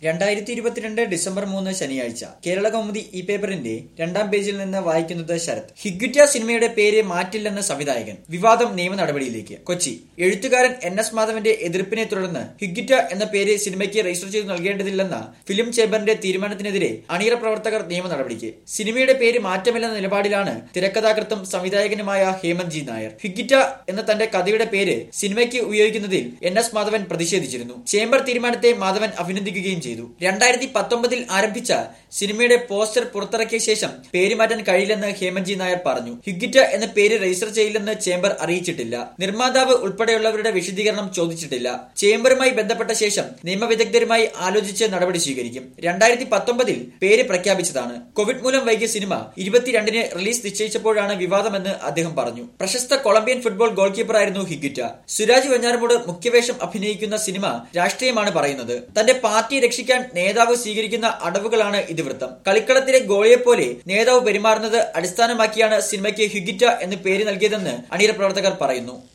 രണ്ടായിരത്തി ഇരുപത്തിരണ്ട് ഡിസംബർ മൂന്ന് ശനിയാഴ്ച കേരള കൗമുദി ഈ പേപ്പറിന്റെ രണ്ടാം പേജിൽ നിന്ന് വായിക്കുന്നത് ശരത് ഹിഗ്ഗുറ്റ സിനിമയുടെ പേര് മാറ്റില്ലെന്ന് സംവിധായകൻ വിവാദം നിയമ നടപടിയിലേക്ക് കൊച്ചി എഴുത്തുകാരൻ എൻ എസ് മാധവന്റെ എതിർപ്പിനെ തുടർന്ന് ഹിഗ്ഗുറ്റ എന്ന പേര് സിനിമയ്ക്ക് രജിസ്റ്റർ ചെയ്ത് നൽകേണ്ടതില്ലെന്ന ഫിലിം ചേംബറിന്റെ തീരുമാനത്തിനെതിരെ അണിയറ പ്രവർത്തകർ നിയമ നടപടിക്ക് സിനിമയുടെ പേര് മാറ്റമില്ലെന്ന നിലപാടിലാണ് തിരക്കഥാകൃത്തും സംവിധായകനുമായ ഹേമന്ത് ജി നായർ ഹിഗ്ഗുറ്റ എന്ന തന്റെ കഥയുടെ പേര് സിനിമയ്ക്ക് ഉപയോഗിക്കുന്നതിൽ എൻ എസ് മാധവൻ പ്രതിഷേധിച്ചിരുന്നു ചേംബർ തീരുമാനത്തെ മാധവൻ അഭിനന്ദിക്കുകയും ചെയ്തു രണ്ടായിരത്തി പത്തൊമ്പതിൽ ആരംഭിച്ച സിനിമയുടെ പോസ്റ്റർ പുറത്തിറക്കിയ ശേഷം പേര് മാറ്റാൻ കഴിയില്ലെന്ന് ഹേമന്ത്ജി നായർ പറഞ്ഞു ഹിഗ്ഗിറ്റ എന്ന പേര് രജിസ്റ്റർ ചെയ്യില്ലെന്ന് ചേംബർ അറിയിച്ചിട്ടില്ല നിർമ്മാതാവ് ഉൾപ്പെടെയുള്ളവരുടെ വിശദീകരണം ചോദിച്ചിട്ടില്ല ചേംബറുമായി ബന്ധപ്പെട്ട ശേഷം നിയമവിദഗ്ധരുമായി ആലോചിച്ച് നടപടി സ്വീകരിക്കും രണ്ടായിരത്തി പത്തൊമ്പതിൽ പേര് പ്രഖ്യാപിച്ചതാണ് കോവിഡ് മൂലം വൈകിയ സിനിമ ഇരുപത്തിരണ്ടിന് റിലീസ് നിശ്ചയിച്ചപ്പോഴാണ് വിവാദമെന്ന് അദ്ദേഹം പറഞ്ഞു പ്രശസ്ത കൊളംബിയൻ ഫുട്ബോൾ ഗോൾ കീപ്പറായിരുന്നു ഹിഗ്ഗിറ്റ സുരാജ് വെഞ്ഞാറമൂട് മുഖ്യവേഷം അഭിനയിക്കുന്ന സിനിമ രാഷ്ട്രീയമാണ് പറയുന്നത് തന്റെ പാർട്ടിയെ രക്ഷിക്കാൻ നേതാവ് സ്വീകരിക്കുന്ന അടവുകളാണ് ഇതിവൃത്തം കളിക്കളത്തിലെ ഗോളിയെപ്പോലെ നേതാവ് പെരുമാറുന്നത് അടിസ്ഥാനമാക്കിയാണ് സിനിമയ്ക്ക് ഹിഗിറ്റ എന്ന് പേര് നൽകിയതെന്ന് അണിയറ പ്രവർത്തകർ പറയുന്നു